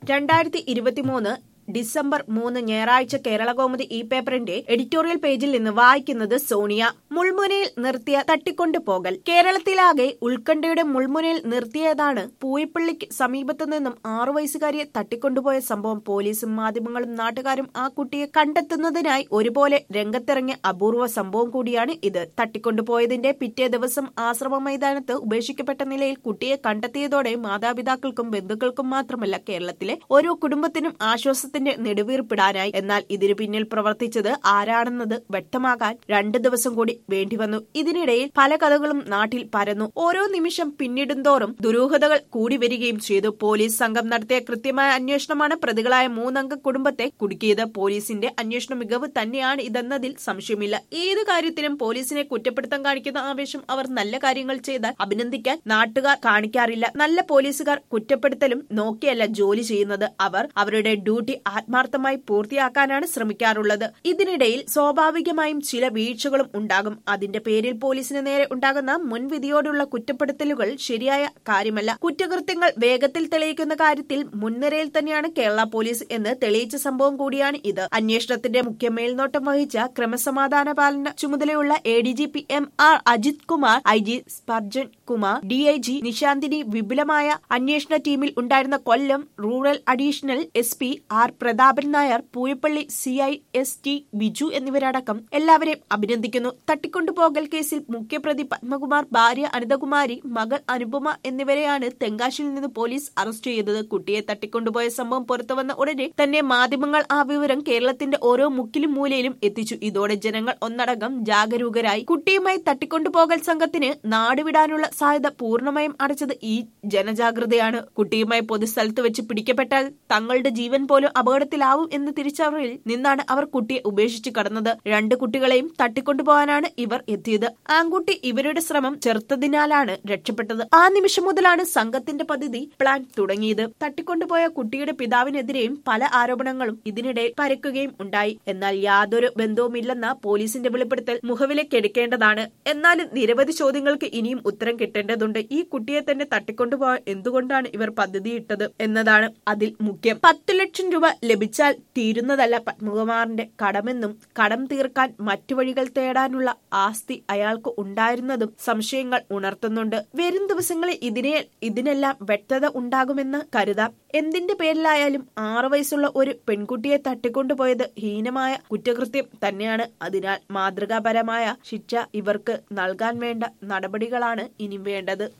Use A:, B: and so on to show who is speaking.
A: രണ്ടായിരത്തി ഇരുപത്തിമൂന്ന് ഡിസംബർ മൂന്ന് ഞായറാഴ്ച കേരളകൗമുദി ഈ പേപ്പറിന്റെ എഡിറ്റോറിയൽ പേജിൽ നിന്ന് വായിക്കുന്നത് സോണിയ മുൾമുനയിൽ നിർത്തിയ തട്ടിക്കൊണ്ടു പോകൽ കേരളത്തിലാകെ ഉത്കണ്ഠയുടെ മുൾമുനയിൽ നിർത്തിയതാണ് പൂയപ്പള്ളിക്ക് സമീപത്തു നിന്നും ആറു വയസ്സുകാരിയെ തട്ടിക്കൊണ്ടുപോയ സംഭവം പോലീസും മാധ്യമങ്ങളും നാട്ടുകാരും ആ കുട്ടിയെ കണ്ടെത്തുന്നതിനായി ഒരുപോലെ രംഗത്തിറങ്ങിയ അപൂർവ സംഭവം കൂടിയാണ് ഇത് തട്ടിക്കൊണ്ടുപോയതിന്റെ പിറ്റേ ദിവസം ആശ്രമ മൈതാനത്ത് ഉപേക്ഷിക്കപ്പെട്ട നിലയിൽ കുട്ടിയെ കണ്ടെത്തിയതോടെ മാതാപിതാക്കൾക്കും ബന്ധുക്കൾക്കും മാത്രമല്ല കേരളത്തിലെ ഓരോ കുടുംബത്തിനും ആശ്വാസത്തിന്റെ നെടുവീർപ്പിടാനായി എന്നാൽ ഇതിനു പിന്നിൽ പ്രവർത്തിച്ചത് ആരാണെന്നത് വ്യക്തമാകാൻ രണ്ടു ദിവസം കൂടി വേണ്ടിവന്നു ഇതിനിടയിൽ പല കഥകളും നാട്ടിൽ പരന്നു ഓരോ നിമിഷം പിന്നിടുന്തോറും ദുരൂഹതകൾ കൂടി വരികയും ചെയ്തു പോലീസ് സംഘം നടത്തിയ കൃത്യമായ അന്വേഷണമാണ് പ്രതികളായ മൂന്നംഗ കുടുംബത്തെ കുടുക്കിയത് പോലീസിന്റെ അന്വേഷണ മികവ് തന്നെയാണ് ഇതെന്നതിൽ സംശയമില്ല ഏത് കാര്യത്തിനും പോലീസിനെ കുറ്റപ്പെടുത്താൻ കാണിക്കുന്ന ആവേശം അവർ നല്ല കാര്യങ്ങൾ ചെയ്താൽ അഭിനന്ദിക്കാൻ നാട്ടുകാർ കാണിക്കാറില്ല നല്ല പോലീസുകാർ കുറ്റപ്പെടുത്തലും നോക്കിയല്ല ജോലി ചെയ്യുന്നത് അവർ അവരുടെ ഡ്യൂട്ടി ആത്മാർത്ഥമായി പൂർത്തിയാക്കാനാണ് ശ്രമിക്കാറുള്ളത് ഇതിനിടയിൽ സ്വാഭാവികമായും ചില വീഴ്ചകളും ഉണ്ടാകും അതിന്റെ പേരിൽ പോലീസിന് നേരെ ഉണ്ടാകുന്ന മുൻവിധിയോടുള്ള കുറ്റപ്പെടുത്തലുകൾ ശരിയായ കാര്യമല്ല കുറ്റകൃത്യങ്ങൾ വേഗത്തിൽ തെളിയിക്കുന്ന കാര്യത്തിൽ മുൻനിരയിൽ തന്നെയാണ് കേരള പോലീസ് എന്ന് തെളിയിച്ച സംഭവം കൂടിയാണ് ഇത് അന്വേഷണത്തിന്റെ മുഖ്യ മേൽനോട്ടം വഹിച്ച ക്രമസമാധാന പാലന ചുമതലയുള്ള A D G P M R Ajith Kumar I G Sparjan Kumar D I G Nishanthini വിപുലമായ അന്വേഷണ ടീമിൽ ഉണ്ടായിരുന്ന Kollam rural additional S P R Prathapan Nair Pooyappally C I S T Biju എന്നിവരടക്കം എല്ലാവരെയും അഭിനന്ദിക്കുന്നു തട്ടിക്കൊണ്ടുപോകൽ കേസിൽ മുഖ്യപ്രതി പത്മകുമാർ ഭാര്യ അനിതകുമാരി മകൾ അനുപമ എന്നിവരെയാണ് തെങ്കാശിയിൽ നിന്ന് പോലീസ് അറസ്റ്റ് ചെയ്തത് കുട്ടിയെ തട്ടിക്കൊണ്ടുപോയ സംഭവം പുറത്തുവന്ന ഉടനെ തന്നെ മാധ്യമങ്ങൾ ആ വിവരം കേരളത്തിന്റെ ഓരോ മുക്കിലും മൂലയിലും എത്തിച്ചു ഇതോടെ ജനങ്ങൾ ഒന്നടങ്കം ജാഗരൂകരായി കുട്ടിയുമായി തട്ടിക്കൊണ്ടുപോകൽ സംഘത്തിന് നാടുവിടാനുള്ള സാധ്യത പൂർണ്ണമായും അടച്ചത് ഈ ജനജാഗ്രതയാണ് കുട്ടിയുമായി പൊതുസ്ഥലത്ത് വെച്ച് പിടിക്കപ്പെട്ടാൽ തങ്ങളുടെ ജീവൻ പോലും അപകടത്തിലാവും എന്ന തിരിച്ചറിവിൽ നിന്നാണ് അവർ കുട്ടിയെ ഉപേക്ഷിച്ച് കടന്നത് രണ്ട് കുട്ടികളെയും തട്ടിക്കൊണ്ടുപോകാനാണ് ഇവർ എത്തിയത് ആൺകുട്ടി ഇവരുടെ ശ്രമം ചെറുത്തതിനാലാണ് രക്ഷപ്പെട്ടത് ആ നിമിഷം മുതലാണ് സംഘത്തിന്റെ പദ്ധതി പ്ലാൻ തുടങ്ങിയത് തട്ടിക്കൊണ്ടുപോയ കുട്ടിയുടെ പിതാവിനെതിരെയും പല ആരോപണങ്ങളും ഇതിനിടെ പരക്കുകയും ഉണ്ടായി എന്നാൽ യാതൊരു ബന്ധവുമില്ലെന്ന പോലീസിന്റെ വെളിപ്പെടുത്തൽ മുഖവിലേക്കെടുക്കേണ്ടതാണ് എന്നാലും നിരവധി ചോദ്യങ്ങൾക്ക് ഇനിയും ഉത്തരം കിട്ടേണ്ടതുണ്ട് ഈ കുട്ടിയെ തന്നെ തട്ടിക്കൊണ്ടുപോകാൻ എന്തുകൊണ്ടാണ് ഇവർ പദ്ധതിയിട്ടത് എന്നതാണ് അതിൽ മുഖ്യം പത്തു ലക്ഷം രൂപ ലഭിച്ചാൽ തീരുന്നതല്ല പത്മകുമാറിന്റെ കടമെന്നും കടം തീർക്കാൻ മറ്റു വഴികൾ തേടാനുള്ള ആസ്തി അയാൾക്ക് ഉണ്ടായിരുന്നതും സംശയങ്ങൾ ഉണർത്തുന്നുണ്ട് വരും ദിവസങ്ങളിൽ ഇതിനെ ഇതിനെല്ലാം വ്യക്തത ഉണ്ടാകുമെന്ന് കരുതാം എന്തിന്റെ പേരിലായാലും ആറു വയസ്സുള്ള ഒരു പെൺകുട്ടിയെ തട്ടിക്കൊണ്ടുപോയത് ഹീനമായ കുറ്റകൃത്യം തന്നെയാണ് അതിനാൽ മാതൃകാപരമായ ശിക്ഷ ഇവർക്ക് നൽകാൻ വേണ്ട നടപടികളാണ് ഇനി വേണ്ടത്